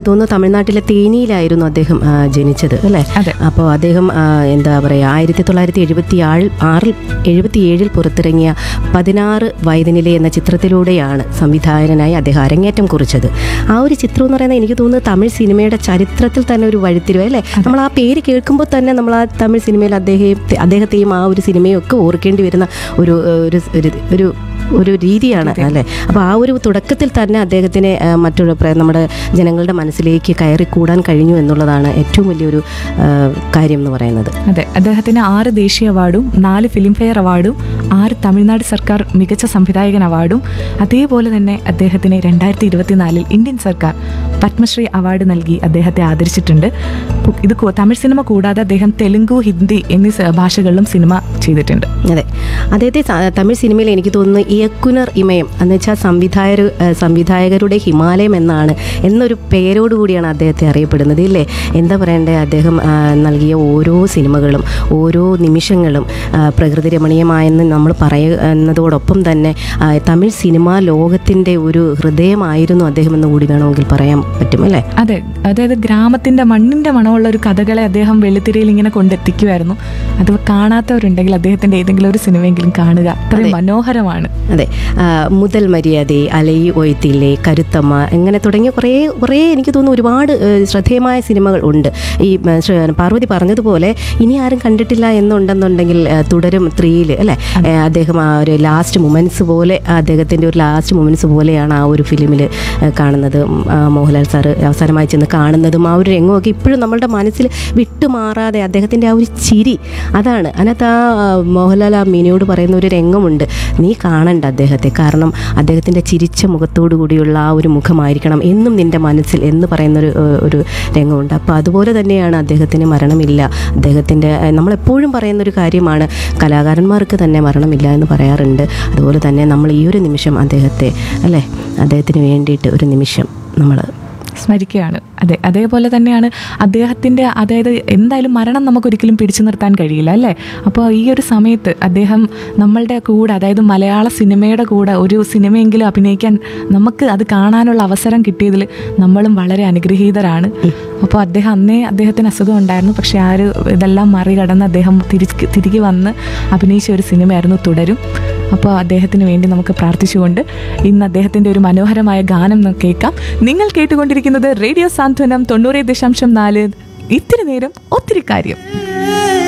തോന്നുന്നു തമിഴ്നാട്ടിലെ തേനിയിലായിരുന്നു അദ്ദേഹം ആ, ജനിച്ചത് അല്ലേ അതെ. അപ്പോൾ അദ്ദേഹം ആ, എന്താ പറയുക ആയിരത്തി തൊള്ളായിരത്തി എഴുപത്തി ആറിൽ ആറിൽ എഴുപത്തി ഏഴിൽ പുറത്തിറങ്ങിയ പതിനാറ് വയതിനിലെ എന്ന ചിത്രത്തിലൂടെയാണ് സംവിധായകനായി അദ്ദേഹം അരങ്ങേറ്റം കുറിച്ചത് ആ ഒരു ചിത്രം എന്ന് പറയുന്നത് എനിക്ക് തോന്നുന്നു തമിഴ് സിനിമയുടെ ചരിത്രത്തിൽ തന്നെ ഒരു വഴിത്തിരിവ് അല്ലേ നമ്മൾ ആ പേര് കേൾക്കുമ്പോൾ തന്നെ നമ്മൾ ആ തമിഴ് സിനിമയിൽ അദ്ദേഹത്തെ അദ്ദേഹത്തെയും ആ ഒരു സിനിമയും ഒക്കെ ഓർക്കേണ്ടി വരുന്ന ഒരു ഒരു ഒരു ഒരു ഒരു രീതിയാണ് അല്ലേ അപ്പോൾ ആ ഒരു തുടക്കത്തിൽ തന്നെ അദ്ദേഹത്തിന് ആ, മറ്റൊരു പ്ര- നമ്മുടെ ജനങ്ങളുടെ മനസ്സിലേക്ക് കയറി കൂടാൻ കഴിഞ്ഞു എന്നുള്ളതാണ് ഏറ്റവും വലിയൊരു ആ, കാര്യം എന്ന് പറയുന്നത് അതെ അദ്ദേഹത്തിന് ആറ് ദേശീയ അവാർഡും നാല് ഫിലിംഫെയർ അവാർഡും ആറ് തമിഴ്നാട് സർക്കാർ മികച്ച സംവിധായകൻ അവാർഡും അതേപോലെ തന്നെ അദ്ദേഹത്തിന് രണ്ടായിരത്തി ഇരുപത്തിനാലിൽ ഇന്ത്യൻ സർക്കാർ പത്മശ്രീ അവാർഡ് നൽകി അദ്ദേഹത്തെ ആദരിച്ചിട്ടുണ്ട് പു- ഇത് കൂ- തമിഴ് സിനിമ കൂടാതെ അദ്ദേഹം തെലുങ്കു ഹിന്ദി എന്നീ സ- ഭാഷകളിലും സിനിമ ചെയ്തിട്ടുണ്ട് അതെ അദ്ദേഹത്തെ സ- തമിഴ് സിനിമയിൽ എനിക്ക് തോന്നുന്നു ഇയക്കുനർ ഇമയം എന്ന് വെച്ചാൽ സംവിധായക സംവിധായകരുടെ ഹിമാലയം എന്നാണ് എന്നൊരു പേരോടുകൂടിയാണ് അദ്ദേഹത്തെ അറിയപ്പെടുന്നത് ഇല്ലേ എന്താ പറയണ്ടേ അദ്ദേഹം ആ, നൽകിയ ഓരോ സിനിമകളും ഓരോ നിമിഷങ്ങളും ആ, പ്രകൃതി രമണീയമായെന്ന് നമ്മൾ പറയുന്നതോടൊപ്പം തന്നെ ആ, തമിഴ് സിനിമാ ലോകത്തിൻ്റെ ഒരു ഹൃദയമായിരുന്നു അദ്ദേഹം എന്ന് കൂടി വേണമെങ്കിൽ പറയാൻ പറ്റും അല്ലേ അതെ അതായത് ഗ്രാമത്തിന്റെ മണ്ണിന്റെ മണമുള്ള ഒരു കഥകളെ അദ്ദേഹം വെള്ളിത്തിരയിൽ ഇങ്ങനെ കൊണ്ടെത്തിക്കുമായിരുന്നു അത് കാണാത്തവരുണ്ടെങ്കിൽ അദ്ദേഹത്തിന്റെ ഏതെങ്കിലും ഒരു സിനിമയെങ്കിലും കാണുക അത്രയും മനോഹരമാണ് അതെ ആ, മുതൽ മര്യാദ അലയി ഒയ്ത്തില്ലേ കരുത്തമ്മ അങ്ങനെ തുടങ്ങിയ കുറേ കുറേ എനിക്ക് തോന്നുന്നു ഒരുപാട് ഏ, ശ്രദ്ധേയമായ സിനിമകൾ ഉണ്ട് ഈ ഏ, ശ്ര- പാർവതി പറഞ്ഞതുപോലെ ഇനി ആരും കണ്ടിട്ടില്ല എന്നുണ്ടെന്നുണ്ടെങ്കിൽ ഏ, തുടരും ത്രീയിൽ അല്ലേ ഏ, അദ്ദേഹം ആ ഒരു ലാസ്റ്റ് മൊമെൻറ്റ്സ് പോലെ അദ്ദേഹത്തിൻ്റെ ഒരു ലാസ്റ്റ് മൊമെൻറ്റ്സ് പോലെയാണ് ആ ഒരു ഫിലിമിൽ കാണുന്നത് ഉം, ആ, മോഹൻലാൽ സാറ് അവസാനമായി ചെന്ന് കാണുന്നതും ആ ഒരു രംഗമൊക്കെ ഇപ്പോഴും നമ്മളുടെ മനസ്സിൽ വിട്ടുമാറാതെ അദ്ദേഹത്തിൻ്റെ ആ ഒരു ചിരി അതാണ് അതിനകത്ത് ആ ആ, മോഹൻലാൽ ആ മിനിയോട് പറയുന്ന ഒരു രംഗമുണ്ട് നീ കാണണ്ട അദ്ദേഹത്തെ കാരണം അദ്ദേഹത്തിൻ്റെ ചിരിച്ച മുഖത്തോടു കൂടിയുള്ള ആ ഒരു മുഖമായിരിക്കണം എന്നും നിൻ്റെ മനസ്സിൽ എന്ന് പറയുന്നൊരു ഏഹ്, ഒരു രംഗമുണ്ട് അപ്പോൾ അതുപോലെ തന്നെയാണ് അദ്ദേഹത്തിന് മരണമില്ല അദ്ദേഹത്തിൻ്റെ ഏഹ്, നമ്മളെപ്പോഴും പറയുന്നൊരു കാര്യമാണ് കലാകാരന്മാർക്ക് തന്നെ മരണമില്ല എന്ന് പറയാറുണ്ട് അതുപോലെ തന്നെ നമ്മൾ ഈ ഒരു നിമിഷം അദ്ദേഹത്തെ അല്ലേ അദ്ദേഹത്തിന് വേണ്ടിയിട്ട് ഒരു നിമിഷം നമ്മൾ സ്മരിക്കുകയാണ് അതെ അതേപോലെ തന്നെയാണ് അദ്ദേഹത്തിൻ്റെ അതായത് എന്തായാലും മരണം നമുക്കൊരിക്കലും പിടിച്ചു നിർത്താൻ കഴിയില്ല അല്ലേ അപ്പോൾ ഈ ഒരു സമയത്ത് അദ്ദേഹം നമ്മളുടെ കൂടെ അതായത് മലയാള സിനിമയുടെ കൂടെ ഒരു സിനിമയെങ്കിലും അഭിനയിക്കാൻ നമുക്ക് അത് കാണാനുള്ള അവസരം കിട്ടിയതിൽ നമ്മളും വളരെ അനുഗ്രഹീതരാണ് അപ്പോൾ അദ്ദേഹം അന്നേ അദ്ദേഹത്തിന് അസുഖം ഉണ്ടായിരുന്നു പക്ഷേ ആ ഒരു ഇതെല്ലാം മറികടന്ന് അദ്ദേഹം തിരിച്ച് തിരികെ വന്ന് അഭിനയിച്ച ഒരു സിനിമയായിരുന്നു തുടരും അപ്പോൾ അദ്ദേഹത്തിന് വേണ്ടി നമുക്ക് പ്രാർത്ഥിച്ചുകൊണ്ട് ഇന്ന് അദ്ദേഹത്തിൻ്റെ ഒരു മനോഹരമായ ഗാനം നമുക്ക് കേൾക്കാം നിങ്ങൾ കേട്ടുകൊണ്ടിരിക്കുന്നത് റേഡിയോ സാന്ത്വനം തൊണ്ണൂറ് ദശാംശം നാല് ഇത്തിരി നേരം ഒത്തിരി കാര്യം